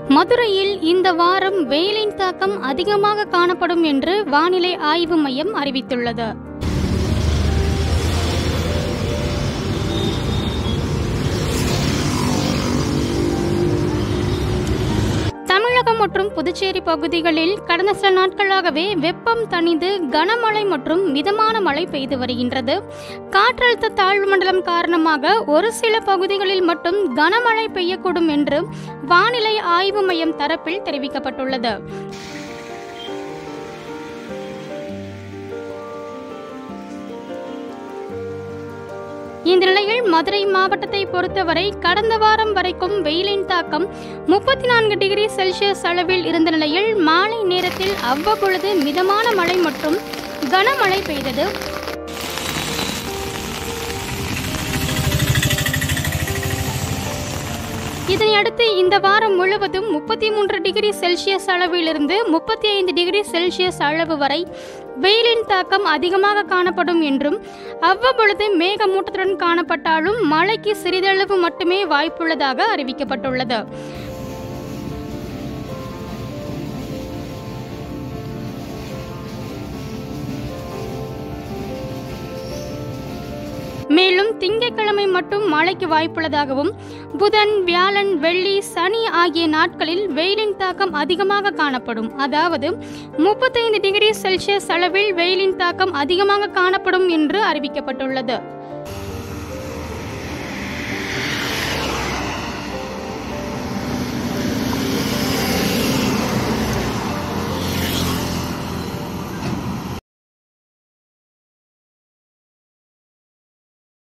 மதுரையில் இந்த வாரம் வெயிலின் தாக்கம் அதிகமாக காணப்படும் என்று வானிலை ஆய்வு மையம் அறிவித்துள்ளது தமிழகம் மற்றும் புதுச்சேரி பகுதிகளில் கடந்த சில நாட்களாகவே வெப்பம் தணிந்து கனமழை மற்றும் மிதமான மழை பெய்து வருகின்றது காற்றழுத்த தாழ்வு மண்டலம் காரணமாக ஒரு சில பகுதிகளில் மட்டும் கனமழை பெய்யக்கூடும் என்று வானிலை ஆய்வு மையம் தரப்பில் தெரிவிக்கப்பட்டுள்ளது இந்த நிலையில் மதுரை மாவட்டத்தை பொறுத்தவரை கடந்த வாரம் வரைக்கும் வெயிலின் தாக்கம் முப்பத்தி நான்கு டிகிரி செல்சியஸ் அளவில் இருந்த நிலையில் மாலை நேரத்தில் அவ்வப்பொழுது மிதமான மழை மற்றும் கனமழை பெய்தது இதனையடுத்து இந்த வாரம் முழுவதும் முப்பத்தி மூன்று டிகிரி செல்சியஸ் அளவிலிருந்து முப்பத்தி ஐந்து டிகிரி செல்சியஸ் அளவு வரை வெயிலின் தாக்கம் அதிகமாக காணப்படும் என்றும் அவ்வப்பொழுது மேகமூட்டத்துடன் காணப்பட்டாலும் மழைக்கு சிறிதளவு மட்டுமே வாய்ப்புள்ளதாக அறிவிக்கப்பட்டுள்ளது மேலும் திங்கட்கிழமை மட்டும் மழைக்கு வாய்ப்புள்ளதாகவும் புதன் வியாழன் வெள்ளி சனி ஆகிய நாட்களில் வெயிலின் தாக்கம் அதிகமாக காணப்படும் அதாவது முப்பத்தைந்து டிகிரி செல்சியஸ் அளவில் வெயிலின் தாக்கம் அதிகமாக காணப்படும் என்று அறிவிக்கப்பட்டுள்ளது